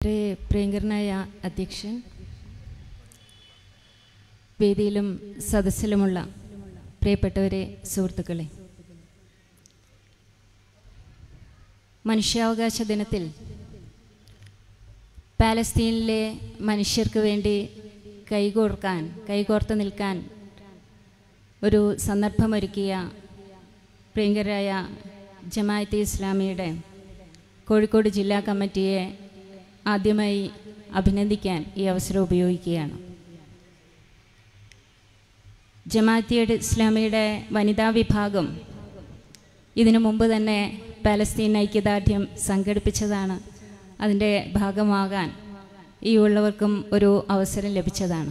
വളരെ പ്രിയങ്കരനായ അധ്യക്ഷൻ വേദിയിലും സദസ്സിലുമുള്ള പ്രിയപ്പെട്ടവരെ സുഹൃത്തുക്കളെ മനുഷ്യാവകാശ ദിനത്തിൽ പാലസ്തീനിലെ മനുഷ്യർക്ക് വേണ്ടി കൈകോർക്കാൻ കൈകോർത്ത് നിൽക്കാൻ ഒരു സന്ദർഭമൊരുക്കിയ പ്രിയങ്കരായ ജമാഅത്തെ ഇസ്ലാമിയുടെ കോഴിക്കോട് ജില്ലാ കമ്മിറ്റിയെ ആദ്യമായി അഭിനന്ദിക്കാൻ ഈ അവസരം ഉപയോഗിക്കുകയാണ് ജമാഅത്തിയുടെ ഇസ്ലാമിയുടെ വനിതാ വിഭാഗം ഇതിനു മുമ്പ് തന്നെ പാലസ്തീൻ ഐക്യദാർഢ്യം സംഘടിപ്പിച്ചതാണ് അതിൻ്റെ ഭാഗമാകാൻ ഈ ഉള്ളവർക്കും ഒരു അവസരം ലഭിച്ചതാണ്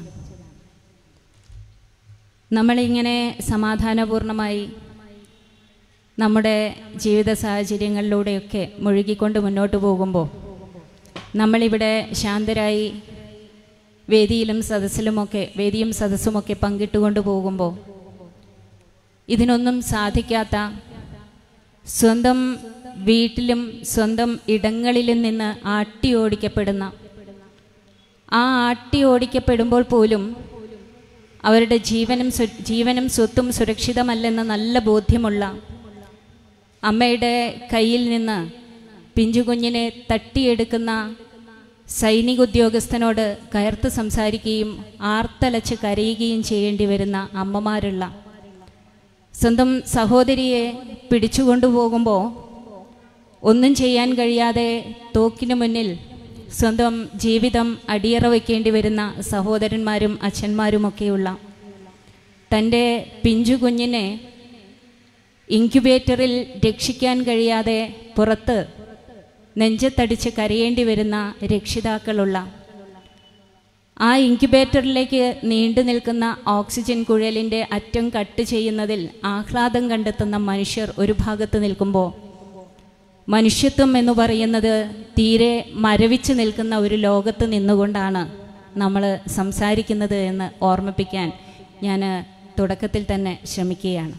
നമ്മളിങ്ങനെ സമാധാനപൂർണമായി നമ്മുടെ ജീവിത സാഹചര്യങ്ങളിലൂടെയൊക്കെ മുഴുകിക്കൊണ്ട് മുന്നോട്ട് പോകുമ്പോൾ നമ്മളിവിടെ ശാന്തരായി വേദിയിലും സദസ്സിലുമൊക്കെ വേദിയും സദസ്സുമൊക്കെ പങ്കിട്ടുകൊണ്ട് പോകുമ്പോൾ ഇതിനൊന്നും സാധിക്കാത്ത സ്വന്തം വീട്ടിലും സ്വന്തം ഇടങ്ങളിലും നിന്ന് ആട്ടി ഓടിക്കപ്പെടുന്ന ആ ആട്ടി ഓടിക്കപ്പെടുമ്പോൾ പോലും അവരുടെ ജീവനും സു- ജീവനും സ്വത്തും സുരക്ഷിതമല്ലെന്ന് നല്ല ബോധ്യമുള്ള അമ്മയുടെ കയ്യിൽ നിന്ന് പിഞ്ചുകുഞ്ഞിനെ തട്ടിയെടുക്കുന്ന സൈനിക ഉദ്യോഗസ്ഥനോട് കയർത്ത് സംസാരിക്കുകയും ആർത്തലച്ച് കരയുകയും ചെയ്യേണ്ടി വരുന്ന അമ്മമാരുള്ള സ്വന്തം സഹോദരിയെ പിടിച്ചുകൊണ്ടുപോകുമ്പോൾ ഒന്നും ചെയ്യാൻ കഴിയാതെ തോക്കിന് മുന്നിൽ സ്വന്തം ജീവിതം അടിയറ വയ്ക്കേണ്ടി വരുന്ന സഹോദരന്മാരും അച്ഛന്മാരുമൊക്കെയുള്ള തൻ്റെ പിഞ്ചു കുഞ്ഞിനെ ഇൻക്യുബേറ്ററിൽ രക്ഷിക്കാൻ കഴിയാതെ പുറത്ത് നെഞ്ചത്തടിച്ച് കരയേണ്ടി വരുന്ന രക്ഷിതാക്കളുള്ള ആ ഇൻക്യുബേറ്ററിലേക്ക് നീണ്ടു നിൽക്കുന്ന ഓക്സിജൻ കുഴലിൻ്റെ അറ്റം കട്ട് ചെയ്യുന്നതിൽ ആഹ്ലാദം കണ്ടെത്തുന്ന മനുഷ്യർ ഒരു ഭാഗത്ത് നിൽക്കുമ്പോൾ മനുഷ്യത്വം എന്ന് പറയുന്നത് തീരെ മരവിച്ച് നിൽക്കുന്ന ഒരു ലോകത്ത് നിന്നുകൊണ്ടാണ് നമ്മൾ സംസാരിക്കുന്നത് എന്ന് ഓർമ്മിപ്പിക്കാൻ ഞാൻ തുടക്കത്തിൽ തന്നെ ശ്രമിക്കുകയാണ്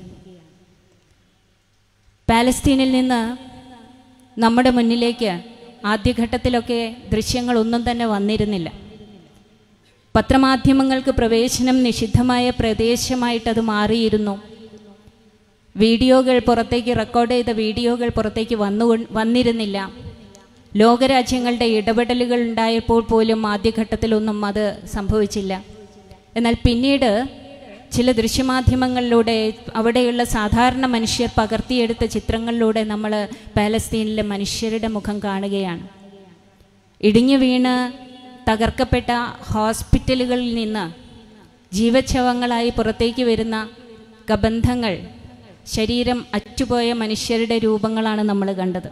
പാലസ്തീനിൽ നിന്ന് നമ്മുടെ മുന്നിലേക്ക് ആദ്യഘട്ടത്തിലൊക്കെ ദൃശ്യങ്ങളൊന്നും തന്നെ വന്നിരുന്നില്ല പത്രമാധ്യമങ്ങൾക്ക് പ്രവേശനം നിഷിദ്ധമായ പ്രദേശമായിട്ടത് മാറിയിരുന്നു വീഡിയോകൾ പുറത്തേക്ക് റെക്കോർഡ് ചെയ്ത വീഡിയോകൾ പുറത്തേക്ക് വന്നു വന്നിരുന്നില്ല ലോകരാജ്യങ്ങളുടെ ഇടപെടലുകൾ ഉണ്ടായപ്പോൾ പോലും ആദ്യഘട്ടത്തിലൊന്നും അത് സംഭവിച്ചില്ല എന്നാൽ പിന്നീട് ചില ദൃശ്യമാധ്യമങ്ങളിലൂടെ അവിടെയുള്ള സാധാരണ മനുഷ്യർ പകർത്തിയെടുത്ത ചിത്രങ്ങളിലൂടെ നമ്മൾ പാലസ്തീനിലെ മനുഷ്യരുടെ മുഖം കാണുകയാണ് ഇടിഞ്ഞു വീണ് തകർക്കപ്പെട്ട ഹോസ്പിറ്റലുകളിൽ നിന്ന് ജീവച്ഛവങ്ങളായി പുറത്തേക്ക് വരുന്ന കബന്ധങ്ങൾ ശരീരം അറ്റുപോയ മനുഷ്യരുടെ രൂപങ്ങളാണ് നമ്മൾ കണ്ടത്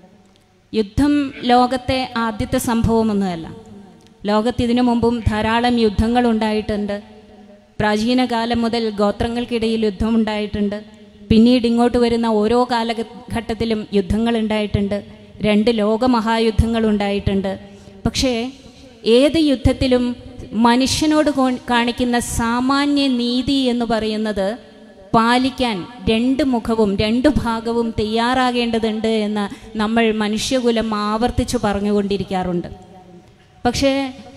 യുദ്ധം ലോകത്തെ ആദ്യത്തെ സംഭവമൊന്നുമല്ല ലോകത്ത് ഇതിനു മുമ്പും ധാരാളം യുദ്ധങ്ങൾ ഉണ്ടായിട്ടുണ്ട് പ്രാചീന കാലം മുതൽ ഗോത്രങ്ങൾക്കിടയിൽ യുദ്ധമുണ്ടായിട്ടുണ്ട് പിന്നീട് ഇങ്ങോട്ട് വരുന്ന ഓരോ കാലഘട്ടത്തിലും യുദ്ധങ്ങൾ ഉണ്ടായിട്ടുണ്ട് രണ്ട് ലോകമഹായുദ്ധങ്ങൾ ഉണ്ടായിട്ടുണ്ട് പക്ഷേ ഏത് യുദ്ധത്തിലും മനുഷ്യനോട് കോ- കാണിക്കുന്ന സാമാന്യ നീതി എന്ന് പറയുന്നത് പാലിക്കാൻ രണ്ട് മുഖവും രണ്ട് ഭാഗവും തയ്യാറാകേണ്ടതുണ്ട് എന്ന് നമ്മൾ മനുഷ്യകുലം ആവർത്തിച്ചു പറഞ്ഞുകൊണ്ടിരിക്കാറുണ്ട് പക്ഷേ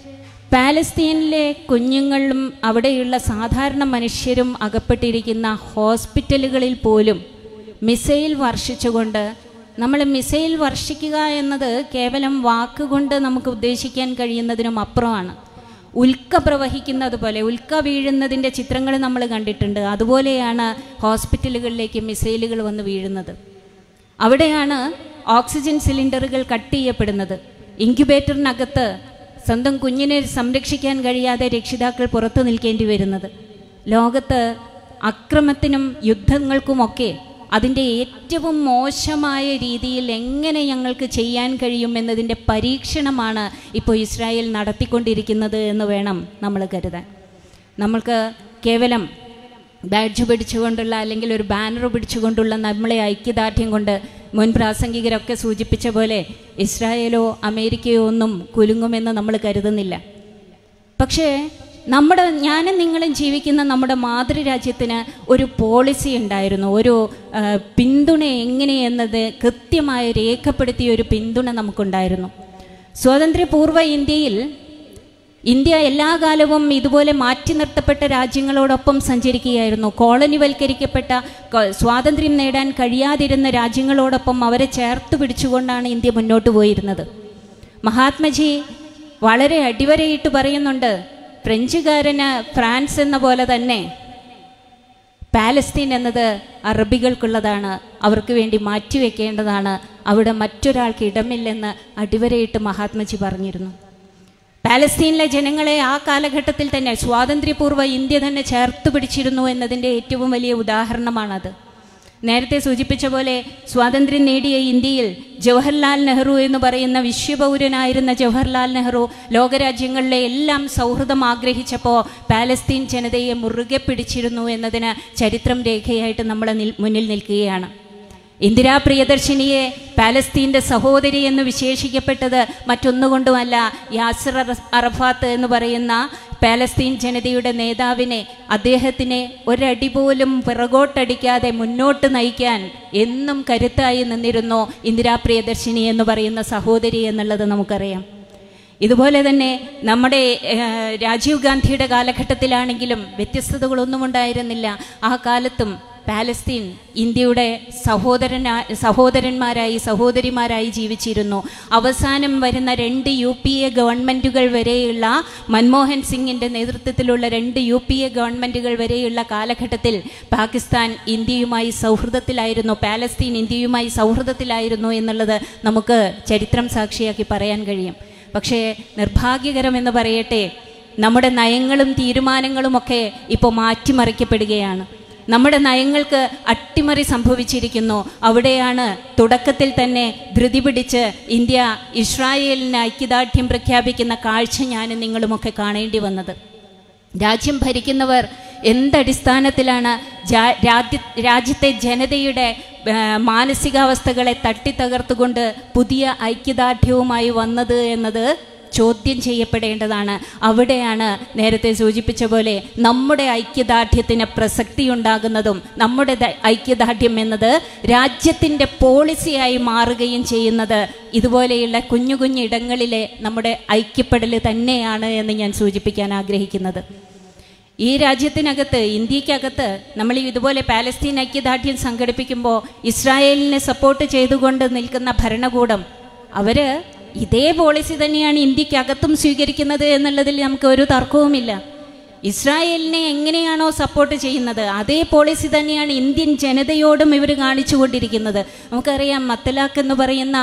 പാലസ്തീനിലെ കുഞ്ഞുങ്ങളും അവിടെയുള്ള സാധാരണ മനുഷ്യരും അകപ്പെട്ടിരിക്കുന്ന ഹോസ്പിറ്റലുകളിൽ പോലും മിസൈൽ വർഷിച്ചുകൊണ്ട് നമ്മൾ മിസൈൽ വർഷിക്കുക എന്നത് കേവലം വാക്കുകൊണ്ട് നമുക്ക് ഉദ്ദേശിക്കാൻ കഴിയുന്നതിനും അപ്പുറമാണ് ഉൽക്ക പ്രവഹിക്കുന്നത് പോലെ ഉൽക്ക വീഴുന്നതിൻ്റെ ചിത്രങ്ങൾ നമ്മൾ കണ്ടിട്ടുണ്ട് അതുപോലെയാണ് ഹോസ്പിറ്റലുകളിലേക്ക് മിസൈലുകൾ വന്ന് വീഴുന്നത് അവിടെയാണ് ഓക്സിജൻ സിലിണ്ടറുകൾ കട്ട് ചെയ്യപ്പെടുന്നത് ഇൻക്യുബേറ്ററിനകത്ത് സ്വന്തം കുഞ്ഞിനെ സംരക്ഷിക്കാൻ കഴിയാതെ രക്ഷിതാക്കൾ പുറത്തു നിൽക്കേണ്ടി വരുന്നത് ലോകത്ത് അക്രമത്തിനും യുദ്ധങ്ങൾക്കുമൊക്കെ അതിൻ്റെ ഏറ്റവും മോശമായ രീതിയിൽ എങ്ങനെ ഞങ്ങൾക്ക് ചെയ്യാൻ കഴിയും എന്നതിൻ്റെ പരീക്ഷണമാണ് ഇപ്പോൾ ഇസ്രായേൽ നടത്തിക്കൊണ്ടിരിക്കുന്നത് എന്ന് വേണം നമ്മൾ കരുതാൻ നമ്മൾക്ക് കേവലം ബാഡ്ജ് പിടിച്ചുകൊണ്ടുള്ള അല്ലെങ്കിൽ ഒരു ബാനർ പിടിച്ചുകൊണ്ടുള്ള നമ്മളെ ഐക്യദാർഢ്യം കൊണ്ട് മുൻ പ്രാസംഗികരൊക്കെ സൂചിപ്പിച്ച പോലെ ഇസ്രായേലോ അമേരിക്കയോ ഒന്നും കുലുങ്ങുമെന്ന് നമ്മൾ കരുതുന്നില്ല പക്ഷേ നമ്മുടെ ഞാനും നിങ്ങളും ജീവിക്കുന്ന നമ്മുടെ മാതൃരാജ്യത്തിന് ഒരു പോളിസി ഉണ്ടായിരുന്നു ഒരു ആ, പിന്തുണ എങ്ങനെയെന്നത് കൃത്യമായി രേഖപ്പെടുത്തിയ ഒരു പിന്തുണ നമുക്കുണ്ടായിരുന്നു സ്വാതന്ത്ര്യപൂർവ്വ ഇന്ത്യയിൽ ഇന്ത്യ എല്ലാ കാലവും ഇതുപോലെ മാറ്റി നിർത്തപ്പെട്ട രാജ്യങ്ങളോടൊപ്പം സഞ്ചരിക്കുകയായിരുന്നു കോളനിവൽക്കരിക്കപ്പെട്ട ക- സ്വാതന്ത്ര്യം നേടാൻ കഴിയാതിരുന്ന രാജ്യങ്ങളോടൊപ്പം അവരെ ചേർത്ത് പിടിച്ചുകൊണ്ടാണ് ഇന്ത്യ മുന്നോട്ട് പോയിരുന്നത് മഹാത്മജി വളരെ അടിവരയിട്ട് പറയുന്നുണ്ട് ഫ്രഞ്ചുകാരന് ഫ്രാൻസ് എന്ന പോലെ തന്നെ പാലസ്തീൻ എന്നത് അറബികൾക്കുള്ളതാണ് അവർക്ക് വേണ്ടി മാറ്റിവെക്കേണ്ടതാണ് അവിടെ മറ്റൊരാൾക്ക് ഇടമില്ലെന്ന് അടിവരയിട്ട് മഹാത്മജി പറഞ്ഞിരുന്നു പാലസ്തീനിലെ ജനങ്ങളെ ആ കാലഘട്ടത്തിൽ തന്നെ സ്വാതന്ത്ര്യപൂർവ്വ ഇന്ത്യ തന്നെ ചേർത്ത് പിടിച്ചിരുന്നു എന്നതിൻ്റെ ഏറ്റവും വലിയ ഉദാഹരണമാണത് നേരത്തെ സൂചിപ്പിച്ച പോലെ സ്വാതന്ത്ര്യം നേടിയ ഇന്ത്യയിൽ ജവഹർലാൽ നെഹ്റു എന്ന് പറയുന്ന വിശ്വപൗരനായിരുന്ന ജവഹർലാൽ നെഹ്റു ലോകരാജ്യങ്ങളിലെ എല്ലാം സൗഹൃദം ആഗ്രഹിച്ചപ്പോൾ പാലസ്തീൻ ജനതയെ മുറുകെ പിടിച്ചിരുന്നു എന്നതിന് ചരിത്രം രേഖയായിട്ട് നമ്മളെ നിൽ- മുന്നിൽ നിൽക്കുകയാണ് ഇന്ദിരാ പ്രിയദർശിനിയെ പാലസ്തീൻ്റെ സഹോദരി എന്ന് വിശേഷിക്കപ്പെട്ടത് മറ്റൊന്നുകൊണ്ടുമല്ല യാസിർ അറ- അറഫാത്ത് എന്ന് പറയുന്ന പാലസ്തീൻ ജനതയുടെ നേതാവിനെ അദ്ദേഹത്തിനെ ഒരടി പോലും പിറകോട്ടടിക്കാതെ മുന്നോട്ട് നയിക്കാൻ എന്നും കരുത്തായി നിന്നിരുന്നു ഇന്ദിരാ പ്രിയദർശിനി എന്ന് പറയുന്ന സഹോദരി എന്നുള്ളത് നമുക്കറിയാം ഇതുപോലെ തന്നെ നമ്മുടെ ഏഹ്, രാജീവ് ഗാന്ധിയുടെ കാലഘട്ടത്തിലാണെങ്കിലും വ്യത്യസ്തതകളൊന്നും ഉണ്ടായിരുന്നില്ല ആ കാലത്തും പാലസ്തീൻ ഇന്ത്യയുടെ സഹോദരനാ സഹോദരന്മാരായി സഹോദരിമാരായി ജീവിച്ചിരുന്നു അവസാനം വരുന്ന രണ്ട് യു പി എ ഗവൺമെൻറ്റുകൾ വരെയുള്ള മൻമോഹൻ സിംഗിൻ്റെ നേതൃത്വത്തിലുള്ള രണ്ട് യു പി എ ഗവൺമെൻറ്റുകൾ വരെയുള്ള കാലഘട്ടത്തിൽ പാകിസ്ഥാൻ ഇന്ത്യയുമായി സൗഹൃദത്തിലായിരുന്നു പാലസ്തീൻ ഇന്ത്യയുമായി സൗഹൃദത്തിലായിരുന്നു എന്നുള്ളത് നമുക്ക് ചരിത്രം സാക്ഷിയാക്കി പറയാൻ കഴിയും പക്ഷേ നിർഭാഗ്യകരമെന്ന് പറയട്ടെ നമ്മുടെ നയങ്ങളും തീരുമാനങ്ങളുമൊക്കെ ഇപ്പോൾ മാറ്റിമറിക്കപ്പെടുകയാണ് നമ്മുടെ നയങ്ങൾക്ക് അട്ടിമറി സംഭവിച്ചിരിക്കുന്നു അവിടെയാണ് തുടക്കത്തിൽ തന്നെ ധൃതി പിടിച്ച് ഇന്ത്യ ഇസ്രായേലിന് ഐക്യദാർഢ്യം പ്രഖ്യാപിക്കുന്ന കാഴ്ച ഞാനും നിങ്ങളുമൊക്കെ കാണേണ്ടി വന്നത് രാജ്യം ഭരിക്കുന്നവർ എന്തടിസ്ഥാനത്തിലാണ് ജാ- രാജ്യ രാജ്യത്തെ ജനതയുടെ ആ, മാനസികാവസ്ഥകളെ തട്ടിത്തകർത്തുകൊണ്ട് പുതിയ ഐക്യദാർഢ്യവുമായി വന്നത് എന്നത് ചോദ്യം ചെയ്യപ്പെടേണ്ടതാണ് അവിടെയാണ് നേരത്തെ സൂചിപ്പിച്ച പോലെ നമ്മുടെ ഐക്യദാർഢ്യത്തിന് പ്രസക്തി ഉണ്ടാകുന്നതും നമ്മുടെ ദ- ഐക്യദാർഢ്യം എന്നത് രാജ്യത്തിൻ്റെ പോളിസിയായി മാറുകയും ചെയ്യുന്നത് ഇതുപോലെയുള്ള കുഞ്ഞു കുഞ്ഞിടങ്ങളിലെ നമ്മുടെ ഐക്യപ്പെടൽ തന്നെയാണ് എന്ന് ഞാൻ സൂചിപ്പിക്കാൻ ആഗ്രഹിക്കുന്നത് ഈ രാജ്യത്തിനകത്ത് ഇന്ത്യക്കകത്ത് നമ്മൾ ഈ ഇതുപോലെ പാലസ്തീൻ ഐക്യദാർഢ്യം സംഘടിപ്പിക്കുമ്പോൾ ഇസ്രായേലിനെ സപ്പോർട്ട് ചെയ്തുകൊണ്ട് നിൽക്കുന്ന ഭരണകൂടം അവര് ഇതേ പോളിസി തന്നെയാണ് ഇന്ത്യക്കകത്തും സ്വീകരിക്കുന്നത് എന്നുള്ളതിൽ നമുക്ക് ഒരു തർക്കവുമില്ല ഇസ്രായേലിനെ എങ്ങനെയാണോ സപ്പോർട്ട് ചെയ്യുന്നത് അതേ പോളിസി തന്നെയാണ് ഇന്ത്യൻ ജനതയോടും ഇവർ കാണിച്ചുകൊണ്ടിരിക്കുന്നത് നമുക്കറിയാം മത്തലാഖ് എന്ന് പറയുന്ന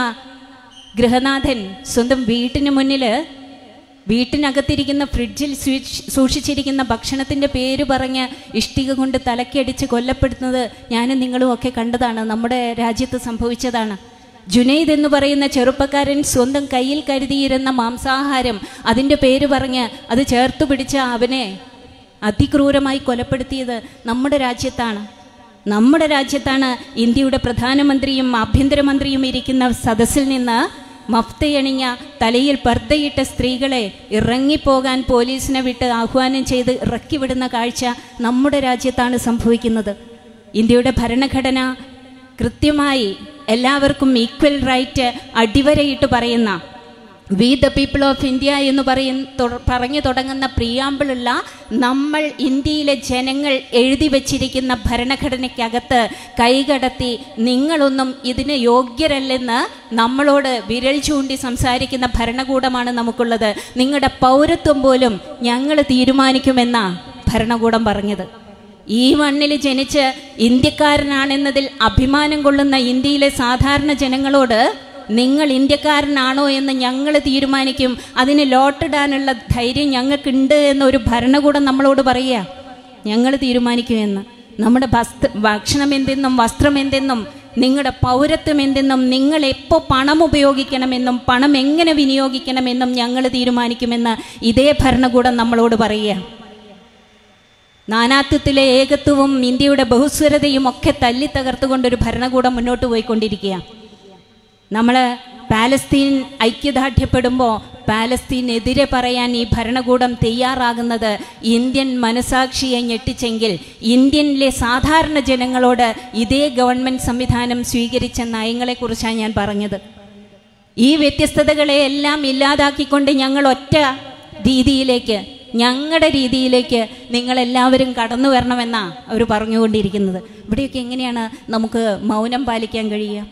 ഗൃഹനാഥൻ സ്വന്തം വീട്ടിന് മുന്നിൽ വീട്ടിനകത്തിരിക്കുന്ന ഫ്രിഡ്ജിൽ സൂക്ഷി- സൂക്ഷിച്ചിരിക്കുന്ന ഭക്ഷണത്തിൻ്റെ പേര് പറഞ്ഞ് ഇഷ്ടിക കൊണ്ട് തലക്കടിച്ച് കൊല്ലപ്പെടുന്നത് ഞാനും നിങ്ങളും ഒക്കെ കണ്ടതാണ് നമ്മുടെ രാജ്യത്ത് സംഭവിച്ചതാണ് ജുനൈദ് എന്ന് പറയുന്ന ചെറുപ്പക്കാരൻ സ്വന്തം കയ്യിൽ കരുതിയിരുന്ന മാംസാഹാരം അതിൻ്റെ പേര് പറഞ്ഞ് അത് ചേർത്ത് പിടിച്ച അവനെ അതിക്രൂരമായി കൊലപ്പെടുത്തിയത് നമ്മുടെ രാജ്യത്താണ് നമ്മുടെ രാജ്യത്താണ് ഇന്ത്യയുടെ പ്രധാനമന്ത്രിയും ആഭ്യന്തരമന്ത്രിയും ഇരിക്കുന്ന സദസ്സിൽ നിന്ന് മഫ്തയണിഞ്ഞ തലയിൽ പർദ്ദയിട്ട സ്ത്രീകളെ ഇറങ്ങിപ്പോകാൻ പോലീസിനെ വിട്ട് ആഹ്വാനം ചെയ്ത് ഇറക്കിവിടുന്ന കാഴ്ച നമ്മുടെ രാജ്യത്താണ് സംഭവിക്കുന്നത് ഇന്ത്യയുടെ ഭരണഘടന കൃത്യമായി എല്ലാവർക്കും ഈക്വൽ റൈറ്റ് അടിവരയിട്ട് പറയുന്ന we the people of India എന്ന് പറയുന്ന തൊ- പറഞ്ഞു തുടങ്ങുന്ന പ്രിയാമ്പിളുള്ള നമ്മൾ ഇന്ത്യയിലെ ജനങ്ങൾ എഴുതി വച്ചിരിക്കുന്ന ഭരണഘടനയ്ക്കകത്ത് കൈകടത്തി നിങ്ങളൊന്നും ഇതിന് യോഗ്യരല്ലെന്ന് നമ്മളോട് വിരൽ ചൂണ്ടി സംസാരിക്കുന്ന ഭരണകൂടമാണ് നമുക്കുള്ളത് നിങ്ങളുടെ പൗരത്വം പോലും ഞങ്ങൾ തീരുമാനിക്കുമെന്ന ഭരണകൂടം പറഞ്ഞത് ഈ മണ്ണിൽ ജനിച്ച് ഇന്ത്യക്കാരനാണെന്നതിൽ അഭിമാനം കൊള്ളുന്ന ഇന്ത്യയിലെ സാധാരണ ജനങ്ങളോട് നിങ്ങൾ ഇന്ത്യക്കാരനാണോ എന്ന് ഞങ്ങൾ തീരുമാനിക്കും അതിന് ലോട്ടിടാനുള്ള ധൈര്യം ഞങ്ങൾക്കുണ്ട് എന്നൊരു ഭരണകൂടം നമ്മളോട് പറയുക ഞങ്ങൾ തീരുമാനിക്കുമെന്ന് നമ്മുടെ വസ്ത്ര ഭക്ഷണം എന്തെന്നും വസ്ത്രം എന്തെന്നും നിങ്ങളുടെ പൗരത്വം എന്തെന്നും നിങ്ങൾ എപ്പോൾ പണം ഉപയോഗിക്കണമെന്നും പണം എങ്ങനെ വിനിയോഗിക്കണമെന്നും ഞങ്ങൾ തീരുമാനിക്കുമെന്ന് ഇതേ ഭരണകൂടം നമ്മളോട് പറയുക നാനാത്വത്തിലെ ഏകത്വവും ഇന്ത്യയുടെ ബഹുസ്വരതയും ഒക്കെ തല്ലി തകർത്തുകൊണ്ടൊരു ഭരണകൂടം മുന്നോട്ട് പോയിക്കൊണ്ടിരിക്കുക നമ്മൾ പാലസ്തീൻ ഐക്യദാർഢ്യപ്പെടുമ്പോൾ പാലസ്തീനെതിരെ പറയാൻ ഈ ഭരണകൂടം തയ്യാറാകുന്നത് ഇന്ത്യൻ മനസാക്ഷിയെ ഞെട്ടിച്ചെങ്കിൽ ഇന്ത്യനിലെ സാധാരണ ജനങ്ങളോട് ഇതേ ഗവൺമെൻറ് സംവിധാനം സ്വീകരിച്ച നയങ്ങളെക്കുറിച്ചാണ് ഞാൻ പറഞ്ഞത് ഈ വ്യത്യസ്തതകളെ എല്ലാം ഇല്ലാതാക്കിക്കൊണ്ട് ഞങ്ങൾ ഒറ്റ രീതിയിലേക്ക് ഞങ്ങളുടെ രീതിയിലേക്ക് നിങ്ങളെല്ലാവരും കടന്നു വരണമെന്നാ അവർ പറഞ്ഞുകൊണ്ടിരിക്കുന്നത് ഇവിടെയൊക്കെ എങ്ങനെയാണ് നമുക്ക് മൗനം പാലിക്കാൻ കഴിയുക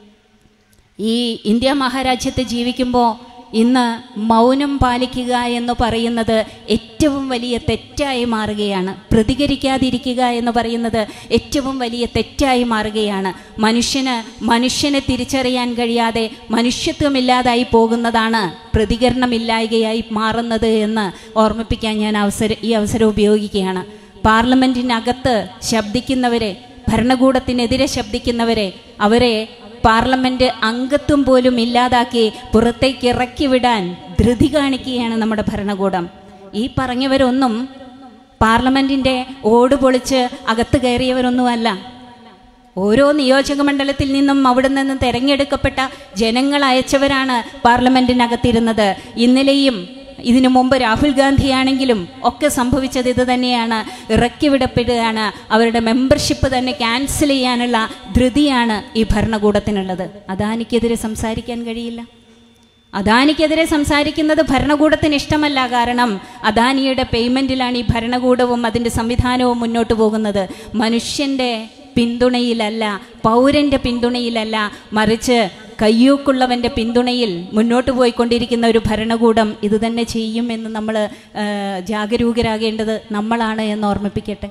ഈ ഇന്ത്യ മഹാരാജ്യത്ത് ജീവിക്കുമ്പോൾ ഇന്ന് മൗനം പാലിക്കുക എന്ന് പറയുന്നത് ഏറ്റവും വലിയ തെറ്റായി മാറുകയാണ് പ്രതികരിക്കാതിരിക്കുക എന്ന് പറയുന്നത് ഏറ്റവും വലിയ തെറ്റായി മാറുകയാണ് മനുഷ്യന് മനുഷ്യനെ തിരിച്ചറിയാൻ കഴിയാതെ മനുഷ്യത്വമില്ലാതായി പോകുന്നതാണ് പ്രതികരണമില്ലായ്കയായി മാറുന്നത് എന്ന് ഓർമ്മിപ്പിക്കാൻ ഞാൻ അവസരം ഈ അവസരം ഉപയോഗിക്കുകയാണ് പാർലമെൻറ്റിനകത്ത് ശബ്ദിക്കുന്നവരെ ഭരണകൂടത്തിനെതിരെ ശബ്ദിക്കുന്നവരെ അവരെ പാർലമെന്റ് അംഗത്വം പോലും ഇല്ലാതാക്കി പുറത്തേക്ക് ഇറക്കി വിടാൻ ധൃതി കാണിക്കുകയാണ് നമ്മുടെ ഭരണകൂടം ഈ പറഞ്ഞവരൊന്നും പാർലമെന്റിന്റെ ഓട് പൊളിച്ച് അകത്ത് കയറിയവരൊന്നുമല്ല ഓരോ നിയോജക മണ്ഡലത്തിൽ നിന്നും അവിടെ നിന്നും തെരഞ്ഞെടുക്കപ്പെട്ട ജനങ്ങൾ അയച്ചവരാണ് പാർലമെന്റിനകത്തിരുന്നത് ഇന്നലെയും ഇതിനു മുമ്പ് രാഹുൽ ഗാന്ധിയാണെങ്കിലും ഒക്കെ സംഭവിച്ചത് ഇത് തന്നെയാണ് ഇറക്കിവിടപ്പെടുകയാണ് അവരുടെ മെമ്പർഷിപ്പ് തന്നെ ക്യാൻസൽ ചെയ്യാനുള്ള ധൃതിയാണ് ഈ ഭരണകൂടത്തിനുള്ളത് അദാനിക്കെതിരെ സംസാരിക്കാൻ കഴിയില്ല അദാനിക്കെതിരെ സംസാരിക്കുന്നത് ഭരണകൂടത്തിന് ഇഷ്ടമല്ല കാരണം അദാനിയുടെ പേയ്മെന്റിലാണ് ഈ ഭരണകൂടവും അതിൻ്റെ സംവിധാനവും മുന്നോട്ട് പോകുന്നത് മനുഷ്യൻ്റെ പിന്തുണയിലല്ല പൗരൻ്റെ പിന്തുണയിലല്ല മറിച്ച് കയ്യൂക്കുള്ളവൻ്റെ പിന്തുണയിൽ മുന്നോട്ട് പോയിക്കൊണ്ടിരിക്കുന്ന ഒരു ഭരണകൂടം ഇത് തന്നെ ചെയ്യുമെന്ന് നമ്മൾ ജാഗരൂകരാകേണ്ടത് നമ്മളാണ് എന്ന് ഓർമ്മിപ്പിക്കട്ടെ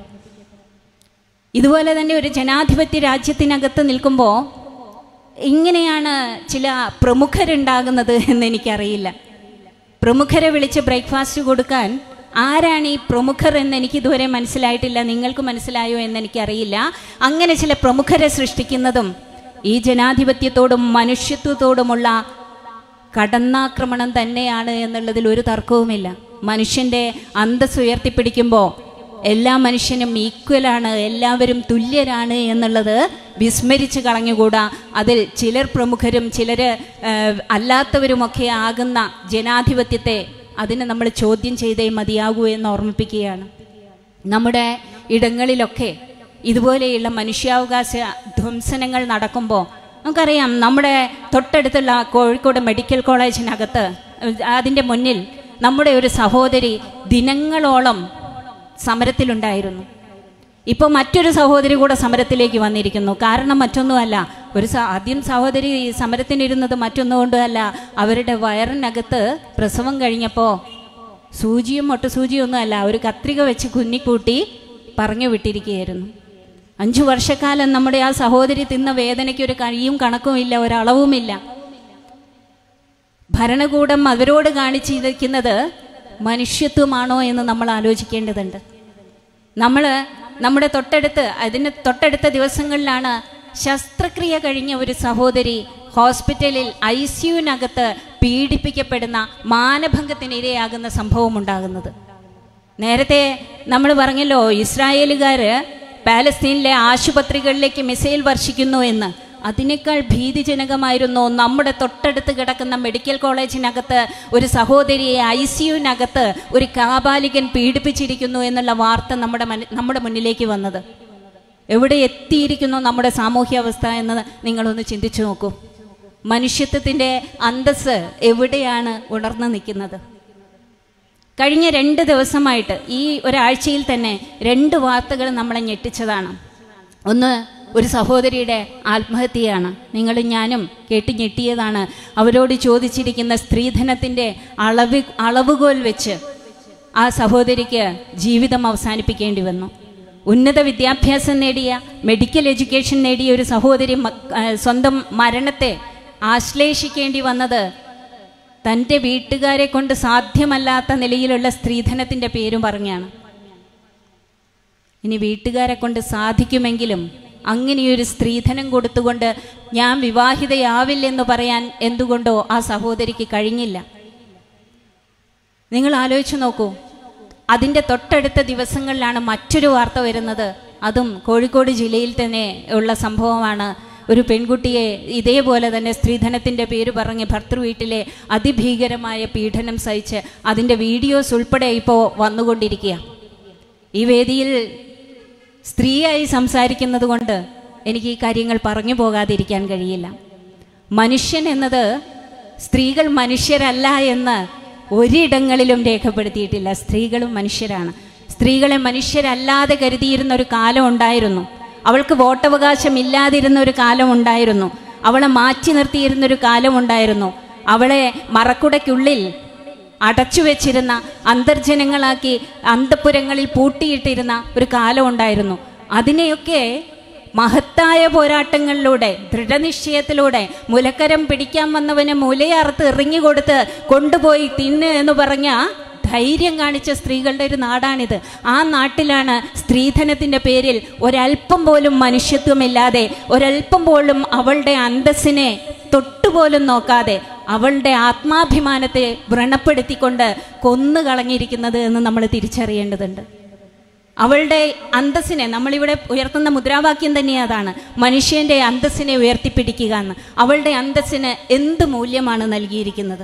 ഇതുപോലെ തന്നെ ഒരു ജനാധിപത്യ രാജ്യത്തിനകത്ത് നിൽക്കുമ്പോൾ ഇങ്ങനെയാണ് ചില പ്രമുഖരുണ്ടാകുന്നത് എന്ന് എനിക്കറിയില്ല പ്രമുഖരെ വിളിച്ച് ബ്രേക്ക്ഫാസ്റ്റ് കൊടുക്കാൻ ആരാണ് ഈ പ്രമുഖർ എന്ന് എനിക്ക് ഇതുവരെ മനസ്സിലായിട്ടില്ല നിങ്ങൾക്ക് മനസ്സിലായോ എന്ന് എനിക്കറിയില്ല അങ്ങനെ ചില പ്രമുഖരെ സൃഷ്ടിക്കുന്നതും ഈ ജനാധിപത്യത്തോടും മനുഷ്യത്വത്തോടുമുള്ള കടന്നാക്രമണം തന്നെയാണ് എന്നുള്ളതിൽ ഒരു തർക്കവുമില്ല മനുഷ്യൻ്റെ അന്തസ് ഉയർത്തിപ്പിടിക്കുമ്പോൾ എല്ലാ മനുഷ്യനും ഈക്വലാണ് എല്ലാവരും തുല്യരാണ് എന്നുള്ളത് വിസ്മരിച്ച് കളഞ്ഞുകൂടാ അതിൽ ചിലർ പ്രമുഖരും ചിലർ അല്ലാത്തവരുമൊക്കെ ആകുന്ന ജനാധിപത്യത്തെ അതിനെ നമ്മൾ ചോദ്യം ചെയ്തേ മതിയാകൂ എന്ന് ഓർമ്മിപ്പിക്കുകയാണ് നമ്മുടെ ഇടങ്ങളിലൊക്കെ ഇതുപോലെയുള്ള മനുഷ്യാവകാശ ധ്വംസനങ്ങൾ നടക്കുമ്പോൾ നമുക്കറിയാം നമ്മുടെ തൊട്ടടുത്തുള്ള കോഴിക്കോട് മെഡിക്കൽ കോളേജിനകത്ത് അതിൻ്റെ മുന്നിൽ നമ്മുടെ ഒരു സഹോദരി ദിനങ്ങളോളം സമരത്തിലുണ്ടായിരുന്നു ഇപ്പോൾ മറ്റൊരു സഹോദരി കൂടെ സമരത്തിലേക്ക് വന്നിരിക്കുന്നു കാരണം മറ്റൊന്നുമല്ല ഒരു സ- ആദ്യം സഹോദരി സമരത്തിനിരുന്നത് മറ്റൊന്നുകൊണ്ടുമല്ല അവരുടെ വയറിനകത്ത് പ്രസവം കഴിഞ്ഞപ്പോൾ സൂചിയും മൊട്ടുസൂചിയും ഒന്നുമല്ല ഒരു കത്രിക വെച്ച് കുന്നിക്കൂട്ടി പറഞ്ഞു വിട്ടിരിക്കുകയായിരുന്നു അഞ്ചു വർഷക്കാലം നമ്മുടെ ആ സഹോദരി തിന്ന വേദനയ്ക്ക് ഒരു കഴിയും കണക്കുമില്ല ഒരളവുമില്ല ഭരണകൂടം അവരോട് കാണിച്ചിരിക്കുന്നത് മനുഷ്യത്വമാണോ എന്ന് നമ്മൾ ആലോചിക്കേണ്ടതുണ്ട് നമ്മൾ നമ്മുടെ തൊട്ടടുത്ത് അതിന് തൊട്ടടുത്ത ദിവസങ്ങളിലാണ് ശസ്ത്രക്രിയ കഴിഞ്ഞ ഒരു സഹോദരി ഹോസ്പിറ്റലിൽ ഐ സിയുവിനകത്ത് പീഡിപ്പിക്കപ്പെടുന്ന മാനഭംഗത്തിനിരയാകുന്ന സംഭവം ഉണ്ടാകുന്നത് നേരത്തെ നമ്മൾ പറഞ്ഞല്ലോ ഇസ്രായേലുകാർ പാലസ്തീനിലെ ആശുപത്രികളിലേക്ക് മിസൈൽ വർഷിക്കുന്നു എന്ന് അതിനേക്കാൾ ഭീതിജനകമായിരുന്നു നമ്മുടെ തൊട്ടടുത്ത് കിടക്കുന്ന മെഡിക്കൽ കോളേജിനകത്ത് ഒരു സഹോദരിയെ ഐ സിയുവിനകത്ത് ഒരു കാബാലികൻ പീഡിപ്പിച്ചിരിക്കുന്നു എന്നുള്ള വാർത്ത നമ്മുടെ മന- നമ്മുടെ മുന്നിലേക്ക് വന്നത് എവിടെ എത്തിയിരിക്കുന്നു നമ്മുടെ സാമൂഹ്യാവസ്ഥ എന്ന് നിങ്ങളൊന്ന് ചിന്തിച്ചു നോക്കൂ മനുഷ്യത്വത്തിൻ്റെ അന്തസ് എവിടെയാണ് ഉണർന്നു നിൽക്കുന്നത് കഴിഞ്ഞ രണ്ട് ദിവസമായിട്ട് ഈ ഒരാഴ്ചയിൽ തന്നെ രണ്ട് വാർത്തകൾ നമ്മളെ ഞെട്ടിച്ചതാണ് ഒന്ന് ഒരു സഹോദരിയുടെ ആത്മഹത്യയാണ് നിങ്ങളും ഞാനും കേട്ട് ഞെട്ടിയതാണ് അവരോട് ചോദിച്ചിരിക്കുന്ന സ്ത്രീധനത്തിൻ്റെ അളവ് അളവുകോൽ വെച്ച് ആ സഹോദരിക്ക് ജീവിതം അവസാനിപ്പിക്കേണ്ടി വന്നു ഉന്നത വിദ്യാഭ്യാസം നേടിയ മെഡിക്കൽ എഡ്യൂക്കേഷൻ നേടിയ ഒരു സഹോദരി മ- ആ, സ്വന്തം മരണത്തെ ആശ്ലേഷിക്കേണ്ടി വന്നത് തൻ്റെ വീട്ടുകാരെ കൊണ്ട് സാധ്യമല്ലാത്ത നിലയിലുള്ള സ്ത്രീധനത്തിൻ്റെ പേരും പറഞ്ഞാണ് ഇനി വീട്ടുകാരെ കൊണ്ട് സാധിക്കുമെങ്കിലും അങ്ങനെയൊരു സ്ത്രീധനം കൊടുത്തുകൊണ്ട് ഞാൻ വിവാഹിതയാവില്ലെന്ന് പറയാൻ എന്തുകൊണ്ടോ ആ സഹോദരിക്ക് കഴിഞ്ഞില്ല നിങ്ങൾ ആലോചിച്ച് നോക്കൂ അതിൻ്റെ തൊട്ടടുത്ത ദിവസങ്ങളിലാണ് മറ്റൊരു വാർത്ത വരുന്നത് അതും കോഴിക്കോട് ജില്ലയിൽ തന്നെ ഉള്ള സംഭവമാണ് ഒരു പെൺകുട്ടിയെ ഇതേപോലെ തന്നെ സ്ത്രീധനത്തിൻ്റെ പേര് പറഞ്ഞ് ഭർത്തൃ വീട്ടിലെ അതിഭീകരമായ പീഡനം സഹിച്ച് അതിൻ്റെ വീഡിയോസ് ഉൾപ്പെടെ ഇപ്പോൾ വന്നുകൊണ്ടിരിക്കുക ഈ വേദിയിൽ സ്ത്രീയായി സംസാരിക്കുന്നത് കൊണ്ട് എനിക്ക് ഈ കാര്യങ്ങൾ പറഞ്ഞു പോകാതിരിക്കാൻ കഴിയില്ല മനുഷ്യൻ എന്നത് സ്ത്രീകൾ മനുഷ്യരല്ല എന്ന് ഒരിടങ്ങളിലും രേഖപ്പെടുത്തിയിട്ടില്ല സ്ത്രീകളും മനുഷ്യരാണ് സ്ത്രീകളെ മനുഷ്യരല്ലാതെ കരുതിയിരുന്ന ഒരു കാലം ഉണ്ടായിരുന്നു അവൾക്ക് വോട്ടവകാശം ഇല്ലാതിരുന്ന ഒരു കാലം ഉണ്ടായിരുന്നു അവളെ മാറ്റി നിർത്തിയിരുന്ന ഒരു കാലം ഉണ്ടായിരുന്നു അവളെ മറക്കുടയ്ക്കുള്ളിൽ അടച്ചു വെച്ചിരുന്ന അന്തർജനങ്ങളാക്കി അന്തപുരങ്ങളിൽ പൂട്ടിയിട്ടിരുന്ന ഒരു കാലം ഉണ്ടായിരുന്നു അതിനെയൊക്കെ മഹത്തായ പോരാട്ടങ്ങളിലൂടെ ദൃഢനിശ്ചയത്തിലൂടെ മുലക്കരം പിടിക്കാൻ വന്നവന് മുലയറുത്ത് എറിഞ്ഞുകൊടുത്ത് കൊണ്ടുപോയി തിന്ന് എന്ന് പറഞ്ഞ ധൈര്യം കാണിച്ച സ്ത്രീകളുടെ ഒരു നാടാണിത് ആ നാട്ടിലാണ് സ്ത്രീധനത്തിൻ്റെ പേരിൽ ഒരല്പം പോലും മനുഷ്യത്വമില്ലാതെ ഒരല്പം പോലും അവളുടെ അന്തസ്സിനെ തൊട്ടുപോലും നോക്കാതെ അവളുടെ ആത്മാഭിമാനത്തെ വ്രണപ്പെടുത്തിക്കൊണ്ട് കൊന്നു കളഞ്ഞിരിക്കുന്നത് എന്ന് നമ്മൾ തിരിച്ചറിയേണ്ടതുണ്ട് അവളുടെ അന്തസ്സിനെ നമ്മളിവിടെ ഉയർത്തുന്ന മുദ്രാവാക്യം തന്നെ അതാണ് മനുഷ്യന്റെ അന്തസ്സിനെ ഉയർത്തിപ്പിടിക്കുക എന്ന് അവളുടെ അന്തസ്സിന് എന്ത് മൂല്യമാണ് നൽകിയിരിക്കുന്നത്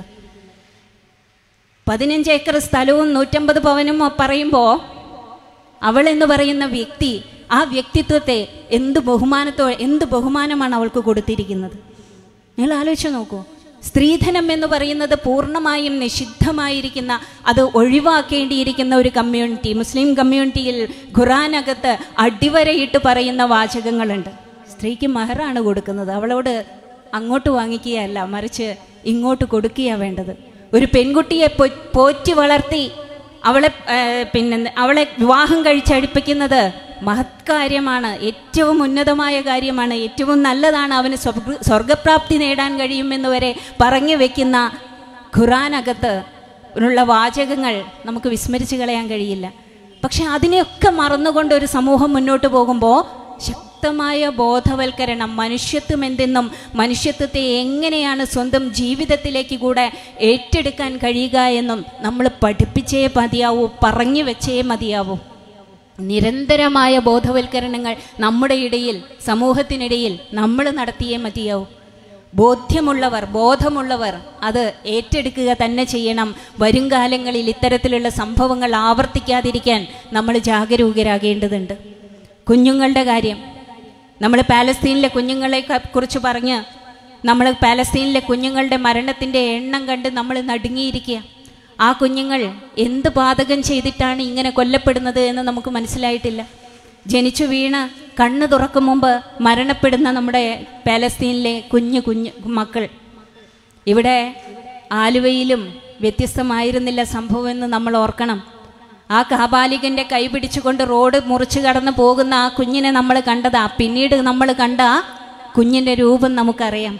പതിനഞ്ച് ഏക്കർ സ്ഥലവും നൂറ്റമ്പത് പവനും പറയുമ്പോൾ അവൾ എന്ന് പറയുന്ന വ്യക്തി ആ വ്യക്തിത്വത്തെ എന്ത് ബഹുമാനത്തോ എന്ത് ബഹുമാനമാണ് അവൾക്ക് കൊടുത്തിരിക്കുന്നത് നിങ്ങൾ ആലോചിച്ച് നോക്കൂ സ്ത്രീധനം എന്ന് പറയുന്നത് പൂർണ്ണമായും നിഷിദ്ധമായിരിക്കുന്ന അത് ഒഴിവാക്കേണ്ടിയിരിക്കുന്ന ഒരു കമ്മ്യൂണിറ്റി മുസ്ലിം കമ്മ്യൂണിറ്റിയിൽ ഖുറാനകത്ത് അടിവരയിട്ട് പറയുന്ന വാചകങ്ങളുണ്ട് സ്ത്രീക്ക് മഹറാണ് കൊടുക്കുന്നത് അവളോട് അങ്ങോട്ട് വാങ്ങിക്കുകയല്ല മറിച്ച് ഇങ്ങോട്ട് കൊടുക്കുകയാണ് വേണ്ടത് ഒരു പെൺകുട്ടിയെ പൊ- പോറ്റി വളർത്തി അവളെ ഏ, പിന്നെ അവളെ വിവാഹം കഴിച്ചടിപ്പിക്കുന്നത് മഹത്കാര്യമാണ് ഏറ്റവും ഉന്നതമായ കാര്യമാണ് ഏറ്റവും നല്ലതാണ് അവന് സ്വർഗ സ്വർഗപ്രാപ്തി നേടാൻ കഴിയുമെന്ന് വരെ പറഞ്ഞു വെക്കുന്ന ഖുറാനകത്ത് ഉള്ള വാചകങ്ങൾ നമുക്ക് വിസ്മരിച്ച് കളയാൻ കഴിയില്ല പക്ഷെ അതിനെയൊക്കെ മറന്നുകൊണ്ട് ഒരു സമൂഹം മുന്നോട്ട് പോകുമ്പോൾ ശക്തമായ ബോധവൽക്കരണം മനുഷ്യത്വം എന്തെന്നും മനുഷ്യത്വത്തെ എങ്ങനെയാണ് സ്വന്തം ജീവിതത്തിലേക്ക് കൂടെ ഏറ്റെടുക്കാൻ കഴിയുക എന്നും നമ്മൾ പഠിപ്പിച്ചേ മതിയാവൂ പറഞ്ഞു വെച്ചേ മതിയാവൂ നിരന്തരമായ ബോധവൽക്കരണങ്ങൾ നമ്മുടെ ഇടയിൽ സമൂഹത്തിനിടയിൽ നമ്മൾ നടത്തിയേ മതിയാവൂ ബോധ്യമുള്ളവർ ബോധമുള്ളവർ അത് ഏറ്റെടുക്കുക തന്നെ ചെയ്യണം വരും കാലങ്ങളിൽ ഇത്തരത്തിലുള്ള സംഭവങ്ങൾ ആവർത്തിക്കാതിരിക്കാൻ നമ്മൾ ജാഗരൂകരാകേണ്ടതുണ്ട് കുഞ്ഞുങ്ങളുടെ കാര്യം നമ്മൾ പാലസ്തീനിലെ കുഞ്ഞുങ്ങളെ ക- കുറിച്ച് പറഞ്ഞ് നമ്മൾ പാലസ്തീനിലെ കുഞ്ഞുങ്ങളുടെ മരണത്തിൻ്റെ എണ്ണം കണ്ട് നമ്മൾ നടുങ്ങിയിരിക്കുക ആ കുഞ്ഞുങ്ങൾ എന്ത് പാതകം ചെയ്തിട്ടാണ് ഇങ്ങനെ കൊല്ലപ്പെടുന്നത് എന്ന് നമുക്ക് മനസ്സിലായിട്ടില്ല ജനിച്ചു വീണ് കണ്ണ് തുറക്കും മുമ്പ് മരണപ്പെടുന്ന നമ്മുടെ പാലസ്തീനിലെ കുഞ്ഞു കുഞ്ഞു മക്കൾ ഇവിടെ ആലുവയിലും വ്യത്യസ്തമായിരുന്നില്ല സംഭവമെന്ന് നമ്മൾ ഓർക്കണം ആ കാപാലികന്റെ കൈ പിടിച്ചുകൊണ്ട് റോഡ് മുറിച്ചു കടന്നു പോകുന്ന ആ കുഞ്ഞിനെ നമ്മൾ കണ്ടതാ പിന്നീട് നമ്മൾ കണ്ട ആ കുഞ്ഞിന്റെ രൂപം നമുക്കറിയാം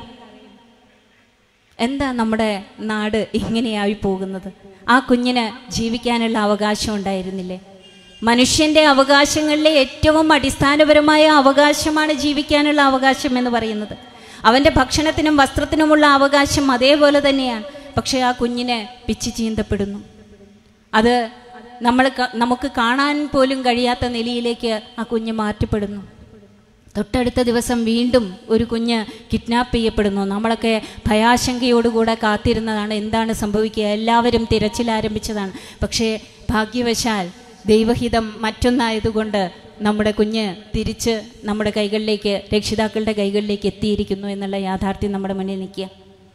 എന്താ നമ്മുടെ നാട് ഇങ്ങനെയായി പോകുന്നത് ആ കുഞ്ഞിന് ജീവിക്കാനുള്ള അവകാശം ഉണ്ടായിരുന്നില്ലേ മനുഷ്യന്റെ അവകാശങ്ങളിലെ ഏറ്റവും അടിസ്ഥാനപരമായ അവകാശമാണ് ജീവിക്കാനുള്ള അവകാശം എന്ന് പറയുന്നത് അവന്റെ ഭക്ഷണത്തിനും വസ്ത്രത്തിനുമുള്ള അവകാശം അതേപോലെ തന്നെയാണ് പക്ഷേ ആ കുഞ്ഞിനെ പിച്ചു ചീന്തപ്പെടുന്നു അത് നമ്മൾ ക- നമുക്ക് കാണാൻ പോലും കഴിയാത്ത നിലയിലേക്ക് ആ കുഞ്ഞ് മാറ്റപ്പെടുന്നു തൊട്ടടുത്ത ദിവസം വീണ്ടും ഒരു കുഞ്ഞ് കിഡ്നാപ്പ് ചെയ്യപ്പെടുന്നു നമ്മളൊക്കെ ഭയാശങ്കയോടുകൂടെ കാത്തിരുന്നതാണ് എന്താണ് സംഭവിക്കുക എല്ലാവരും തിരച്ചിൽ ആരംഭിച്ചതാണ് പക്ഷേ ഭാഗ്യവശാൽ ദൈവഹിതം മറ്റൊന്നായതുകൊണ്ട് നമ്മുടെ കുഞ്ഞ് തിരിച്ച് നമ്മുടെ കൈകളിലേക്ക് രക്ഷിതാക്കളുടെ കൈകളിലേക്ക് എത്തിയിരിക്കുന്നു എന്നുള്ള യാഥാർത്ഥ്യം നമ്മുടെ മുന്നിൽ നിൽക്കുക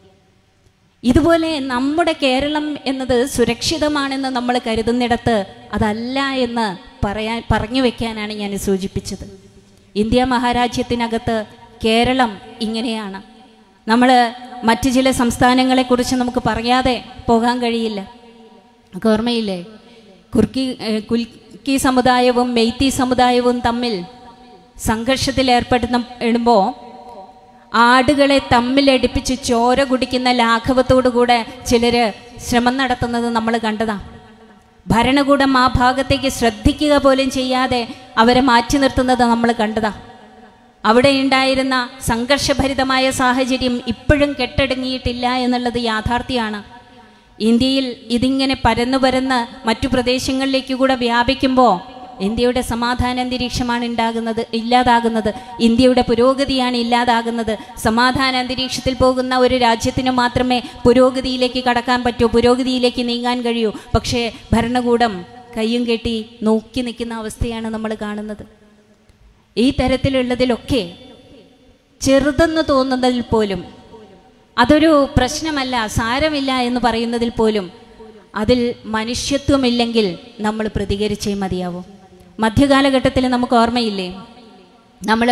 ഇതുപോലെ നമ്മുടെ കേരളം എന്നത് സുരക്ഷിതമാണെന്ന് നമ്മൾ കരുതുന്നിടത്ത് അതല്ല എന്ന് പറയാൻ പറഞ്ഞു വെക്കാനാണ് ഞാൻ സൂചിപ്പിച്ചത് ഇന്ത്യ മഹാരാജ്യത്തിനകത്ത് കേരളം ഇങ്ങനെയാണ് നമ്മൾ മറ്റു ചില സംസ്ഥാനങ്ങളെക്കുറിച്ച് നമുക്ക് പറയാതെ പോകാൻ കഴിയില്ല നമുക്ക് ഓർമ്മയില്ലേ കുർക്കി ഏഹ് കുൽക്കി സമുദായവും മെയ്ത്തി സമുദായവും തമ്മിൽ സംഘർഷത്തിൽ ഏർപ്പെടുന്ന ഇടുമ്പോൾ ആടുകളെ തമ്മിലടിപ്പിച്ച് ചോര കുടിക്കുന്ന ലാഘവത്തോടുകൂടെ ചിലർ ശ്രമം നടത്തുന്നത് നമ്മൾ കണ്ടതാ ഭരണകൂടം ആ ഭാഗത്തേക്ക് ശ്രദ്ധിക്കുക പോലും ചെയ്യാതെ അവരെ മാറ്റി നിർത്തുന്നത് നമ്മൾ കണ്ടതാ അവിടെ ഉണ്ടായിരുന്ന സംഘർഷഭരിതമായ സാഹചര്യം ഇപ്പോഴും കെട്ടടങ്ങിയിട്ടില്ല എന്നുള്ളത് യാഥാർത്ഥ്യമാണ് ഇന്ത്യയിൽ ഇതിങ്ങനെ പരന്നു പരന്ന് മറ്റു പ്രദേശങ്ങളിലേക്ക് കൂടെ വ്യാപിക്കുമ്പോൾ ഇന്ത്യയുടെ സമാധാന അന്തരീക്ഷമാണ് ഉണ്ടാകുന്നത് ഇല്ലാതാകുന്നത് ഇന്ത്യയുടെ പുരോഗതിയാണ് ഇല്ലാതാകുന്നത് സമാധാന അന്തരീക്ഷത്തിൽ പോകുന്ന ഒരു രാജ്യത്തിന് മാത്രമേ പുരോഗതിയിലേക്ക് കടക്കാൻ പറ്റൂ പുരോഗതിയിലേക്ക് നീങ്ങാൻ കഴിയൂ പക്ഷേ ഭരണകൂടം കയ്യും കെട്ടി നോക്കി നിൽക്കുന്ന അവസ്ഥയാണ് നമ്മൾ കാണുന്നത് ഈ തരത്തിലുള്ളതിലൊക്കെ ചെറുതെന്ന് തോന്നുന്നതിൽ പോലും അതൊരു പ്രശ്നമല്ല സാരമില്ല എന്ന് പറയുന്നതിൽ പോലും അതിൽ മനുഷ്യത്വമില്ലെങ്കിൽ നമ്മൾ പ്രതികരിച്ചേ മതിയാവൂ മധ്യകാലഘട്ടത്തിൽ നമുക്ക് ഓർമ്മയില്ലേ നമ്മൾ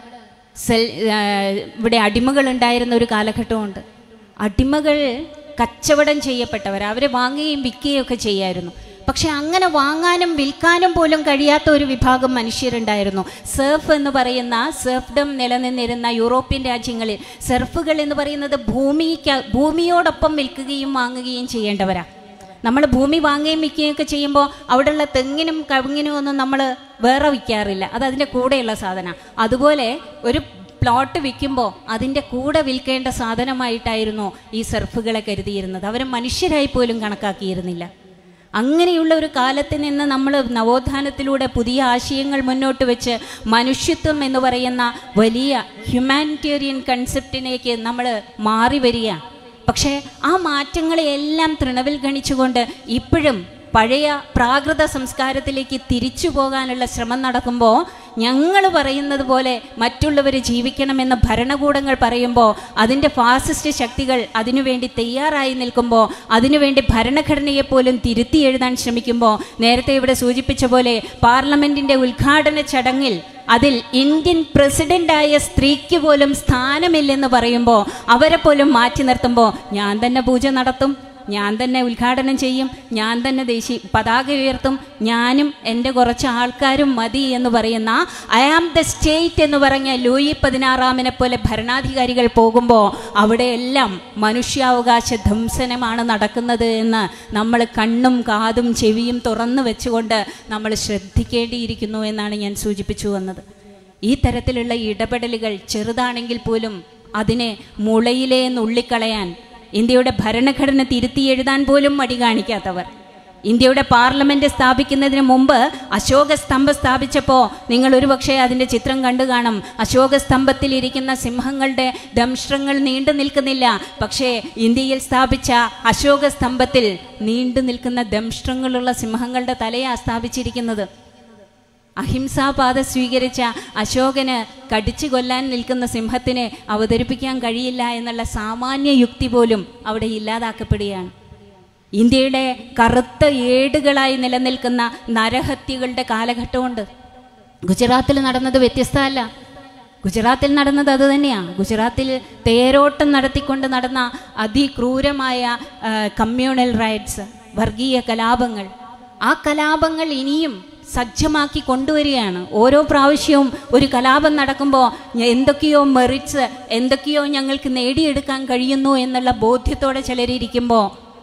സെൽ ആ, ഇവിടെ അടിമകൾ ഉണ്ടായിരുന്ന ഒരു കാലഘട്ടമുണ്ട് അടിമകൾ കച്ചവടം ചെയ്യപ്പെട്ടവർ അവരെ വാങ്ങുകയും വിൽക്കുകയും ഒക്കെ ചെയ്യായിരുന്നു പക്ഷെ അങ്ങനെ വാങ്ങാനും വിൽക്കാനും പോലും കഴിയാത്ത ഒരു വിഭാഗം മനുഷ്യരുണ്ടായിരുന്നു സെർഫ് എന്ന് പറയുന്ന സെർഫ്ഡം നിലനിന്നിരുന്ന യൂറോപ്യൻ രാജ്യങ്ങളിൽ സെർഫുകൾ എന്ന് പറയുന്നത് ഭൂമിക്ക് ഭൂമിയോടൊപ്പം വിൽക്കുകയും വാങ്ങുകയും ചെയ്യേണ്ടവരാണ് നമ്മൾ ഭൂമി വാങ്ങുകയും വിൽക്കുകയും ഒക്കെ ചെയ്യുമ്പോൾ അവിടെയുള്ള തെങ്ങിനും കവുങ്ങിനും ഒന്നും നമ്മൾ വേറെ വിൽക്കാറില്ല അത് അതിൻ്റെ കൂടെയുള്ള സാധനമാണ് അതുപോലെ ഒരു പ്ലോട്ട് വിൽക്കുമ്പോൾ അതിൻ്റെ കൂടെ വിൽക്കേണ്ട സാധനമായിട്ടായിരുന്നു ഈ സെർഫുകളെ കരുതിയിരുന്നത് അവർ മനുഷ്യരായി പോലും കണക്കാക്കിയിരുന്നില്ല അങ്ങനെയുള്ള ഒരു കാലത്ത് നിന്ന് നമ്മൾ നവോത്ഥാനത്തിലൂടെ പുതിയ ആശയങ്ങൾ മുന്നോട്ട് വെച്ച് മനുഷ്യത്വം എന്ന് പറയുന്ന വലിയ ഹ്യൂമാനിറ്റേറിയൻ കൺസെപ്റ്റിലേക്ക് നമ്മൾ മാറി വരികയാണ് പക്ഷേ ആ മാറ്റങ്ങളെയെല്ലാം തൃണവിൽ ഗണിച്ചുകൊണ്ട് ഇപ്പോഴും പഴയ പ്രാകൃത സംസ്കാരത്തിലേക്ക് തിരിച്ചു പോകാനുള്ള ശ്രമം നടക്കുമ്പോൾ ഞങ്ങൾ പറയുന്നത് പോലെ മറ്റുള്ളവർ ജീവിക്കണമെന്ന് ഭരണകൂടങ്ങൾ പറയുമ്പോൾ അതിൻ്റെ ഫാസിസ്റ്റ് ശക്തികൾ അതിനുവേണ്ടി തയ്യാറായി നിൽക്കുമ്പോൾ അതിനുവേണ്ടി ഭരണഘടനയെ പോലും തിരുത്തി എഴുതാൻ ശ്രമിക്കുമ്പോൾ നേരത്തെ ഇവിടെ സൂചിപ്പിച്ച പോലെ പാർലമെന്റിന്റെ ഉദ്ഘാടന ചടങ്ങിൽ അതിൽ ഇന്ത്യൻ പ്രസിഡന്റായ സ്ത്രീക്ക് പോലും സ്ഥാനമില്ലെന്ന് പറയുമ്പോൾ അവരെ പോലും മാറ്റി നിർത്തുമ്പോൾ ഞാൻ തന്നെ പൂജ നടത്തും ഞാൻ തന്നെ ഉദ്ഘാടനം ചെയ്യും ഞാൻ തന്നെ ദേശീയ പതാക ഉയർത്തും ഞാനും എൻ്റെ കുറച്ച് ആൾക്കാരും മതി എന്ന് പറയുന്ന ഐ ആം ദ സ്റ്റേറ്റ് എന്ന് പറഞ്ഞ ലൂയി പതിനാറാമിനെ പോലെ ഭരണാധികാരികൾ പോകുമ്പോൾ അവിടെയെല്ലാം മനുഷ്യാവകാശ ധ്വംസനമാണ് നടക്കുന്നത് എന്ന് നമ്മൾ കണ്ണും കാതും ചെവിയും തുറന്നു വെച്ചുകൊണ്ട് നമ്മൾ ശ്രദ്ധിക്കേണ്ടിയിരിക്കുന്നു എന്നാണ് ഞാൻ സൂചിപ്പിച്ചു വന്നത് ഈ തരത്തിലുള്ള ഇടപെടലുകൾ ചെറുതാണെങ്കിൽ പോലും അതിനെ മുളയിലേ നുള്ളിക്കളയാൻ ഇന്ത്യയുടെ ഭരണഘടന തിരുത്തി എഴുതാൻ പോലും മടി കാണിക്കാത്തവർ ഇന്ത്യയുടെ പാർലമെന്റ് സ്ഥാപിക്കുന്നതിന് മുമ്പ് അശോക സ്തംഭം സ്ഥാപിച്ചപ്പോൾ നിങ്ങൾ ഒരുപക്ഷെ അതിന്റെ ചിത്രം കണ്ടു കാണും അശോക സ്തംഭത്തിൽ ഇരിക്കുന്ന സിംഹങ്ങളുടെ ദംഷ്ട്രങ്ങൾ നീണ്ടു നിൽക്കുന്നില്ല പക്ഷേ ഇന്ത്യയിൽ സ്ഥാപിച്ച അശോക സ്തംഭത്തിൽ നീണ്ടു നിൽക്കുന്ന ദംഷ്ട്രങ്ങളുള്ള സിംഹങ്ങളുടെ തലയാ സ്ഥാപിച്ചിരിക്കുന്നത് അഹിംസാപാത സ്വീകരിച്ച അശോകന് കടിച്ചു കൊല്ലാൻ നിൽക്കുന്ന സിംഹത്തിനെ അവതരിപ്പിക്കാൻ കഴിയില്ല എന്നുള്ള സാമാന്യ യുക്തി പോലും അവിടെ ഇല്ലാതാക്കപ്പെടുകയാണ് ഇന്ത്യയുടെ കറുത്ത ഏടുകളായി നിലനിൽക്കുന്ന നരഹത്യകളുടെ കാലഘട്ടമുണ്ട് ഗുജറാത്തിൽ നടന്നത് വ്യത്യസ്തമല്ല ഗുജറാത്തിൽ നടന്നത് അത് തന്നെയാണ് ഗുജറാത്തിൽ തേരോട്ടം നടത്തിക്കൊണ്ട് നടന്ന അതിക്രൂരമായ ആ, കമ്മ്യൂണൽ റൈറ്റ്സ് വർഗീയ കലാപങ്ങൾ ആ കലാപങ്ങൾ ഇനിയും സജ്ജമാക്കി കൊണ്ടുവരികയാണ് ഓരോ പ്രാവശ്യവും ഒരു കലാപം നടക്കുമ്പോൾ എന്തൊക്കെയോ മെറിറ്റ്സ് എന്തൊക്കെയോ ഞങ്ങൾക്ക് നേടിയെടുക്കാൻ കഴിയുന്നു എന്നുള്ള ബോധ്യത്തോടെ ചിലരിയ്ക്കുമ്പോൾ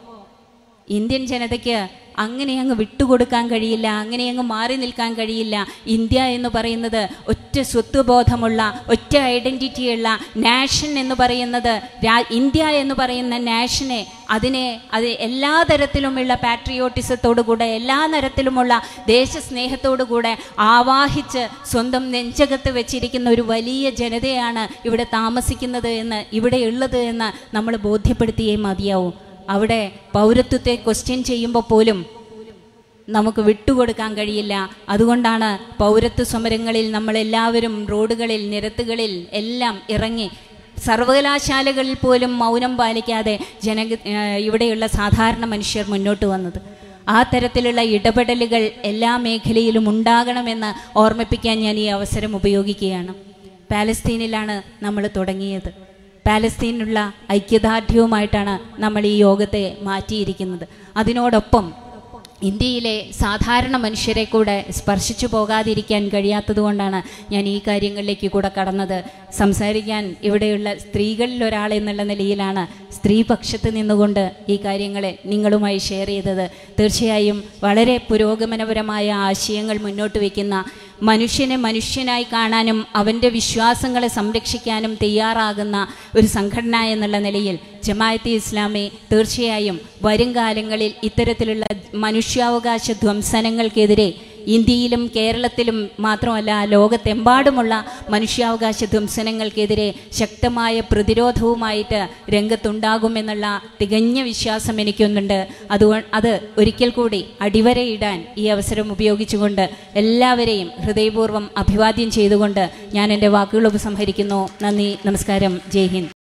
ഇന്ത്യൻ ജനതയ്ക്ക് അങ്ങനെ അങ്ങ് വിട്ടുകൊടുക്കാൻ കഴിയില്ല അങ്ങനെ അങ്ങ് മാറി നിൽക്കാൻ കഴിയില്ല ഇന്ത്യ എന്ന് പറയുന്നത് ഒറ്റ സ്വത്വബോധമുള്ള ഒറ്റ ഐഡൻറ്റിറ്റിയുള്ള നാഷൻ എന്ന് പറയുന്നത് രാ- ഇന്ത്യ എന്ന് പറയുന്ന നാഷനെ അതിനെ അത് എല്ലാ തരത്തിലുമുള്ള പാട്രിയോട്ടിസത്തോടുകൂടെ എല്ലാ തരത്തിലുമുള്ള ദേശസ്നേഹത്തോടുകൂടെ ആവാഹിച്ച് സ്വന്തം നെഞ്ചകത്ത് വെച്ചിരിക്കുന്ന ഒരു വലിയ ജനതയാണ് ഇവിടെ താമസിക്കുന്നത് എന്ന് ഇവിടെ ഉള്ളത് എന്ന് നമ്മൾ ബോധ്യപ്പെടുത്തിയേ മതിയാവൂ അവിടെ പൗരത്വത്തെ ക്വസ്റ്റ്യൻ ചെയ്യുമ്പോൾ പോലും നമുക്ക് വിട്ടുകൊടുക്കാൻ കഴിയില്ല അതുകൊണ്ടാണ് പൗരത്വ സമരങ്ങളിൽ നമ്മളെല്ലാവരും റോഡുകളിൽ നിരത്തുകളിൽ എല്ലാം ഇറങ്ങി സർവകലാശാലകളിൽ പോലും മൗനം പാലിക്കാതെ ജന ഇവിടെയുള്ള സാധാരണ മനുഷ്യർ മുന്നോട്ട് വന്നത് ആ തരത്തിലുള്ള ഇടപെടലുകൾ എല്ലാ മേഖലയിലും ഉണ്ടാകണമെന്ന് ഓർമ്മിപ്പിക്കാൻ ഞാൻ ഈ അവസരം ഉപയോഗിക്കുകയാണ് പാലസ്തീനിലാണ് നമ്മൾ തുടങ്ങിയത് പാലസ്തീനുള്ള ഐക്യദാർഢ്യവുമായിട്ടാണ് നമ്മൾ ഈ യോഗത്തെ മാറ്റിയിരിക്കുന്നത് അതിനോടൊപ്പം ഇന്ത്യയിലെ സാധാരണ മനുഷ്യരെ കൂടെ സ്പർശിച്ചു പോകാതിരിക്കാൻ കഴിയാത്തതുകൊണ്ടാണ് ഞാൻ ഈ കാര്യങ്ങളിലേക്ക് കൂടെ കടന്നത് സംസാരിക്കാൻ ഇവിടെയുള്ള സ്ത്രീകളിൽ ഒരാൾ എന്നുള്ള നിലയിലാണ് സ്ത്രീപക്ഷത്ത് നിന്നുകൊണ്ട് ഈ കാര്യങ്ങളെ നിങ്ങളുമായി ഷെയർ ചെയ്തത് തീർച്ചയായും വളരെ പുരോഗമനപരമായ ആശയങ്ങൾ മുന്നോട്ട് വയ്ക്കുന്ന മനുഷ്യനെ മനുഷ്യനായി കാണാനും അവൻ്റെ വിശ്വാസങ്ങളെ സംരക്ഷിക്കാനും തയ്യാറാകുന്ന ഒരു സംഘടന എന്നുള്ള നിലയിൽ ജമായത്തെ ഇസ്ലാമി തീർച്ചയായും വരും കാലങ്ങളിൽ ഇത്തരത്തിലുള്ള മനുഷ്യാവകാശ ധ്വംസനങ്ങൾക്കെതിരെ ഇന്ത്യയിലും കേരളത്തിലും മാത്രമല്ല ലോകത്തെമ്പാടുമുള്ള മനുഷ്യാവകാശ ധ്വംസനങ്ങൾക്കെതിരെ ശക്തമായ പ്രതിരോധവുമായിട്ട് രംഗത്തുണ്ടാകുമെന്നുള്ള തികഞ്ഞ വിശ്വാസം എനിക്കൊന്നുണ്ട് അതുകൊണ്ട് അത് ഒരിക്കൽ കൂടി അടിവരയിടാൻ ഈ അവസരം ഉപയോഗിച്ചുകൊണ്ട് എല്ലാവരെയും ഹൃദയപൂർവ്വം അഭിവാദ്യം ചെയ്തുകൊണ്ട് ഞാൻ എൻ്റെ വാക്കുകൾ ഉപസംഹരിക്കുന്നു നന്ദി നമസ്കാരം ജയ് ഹിന്ദ്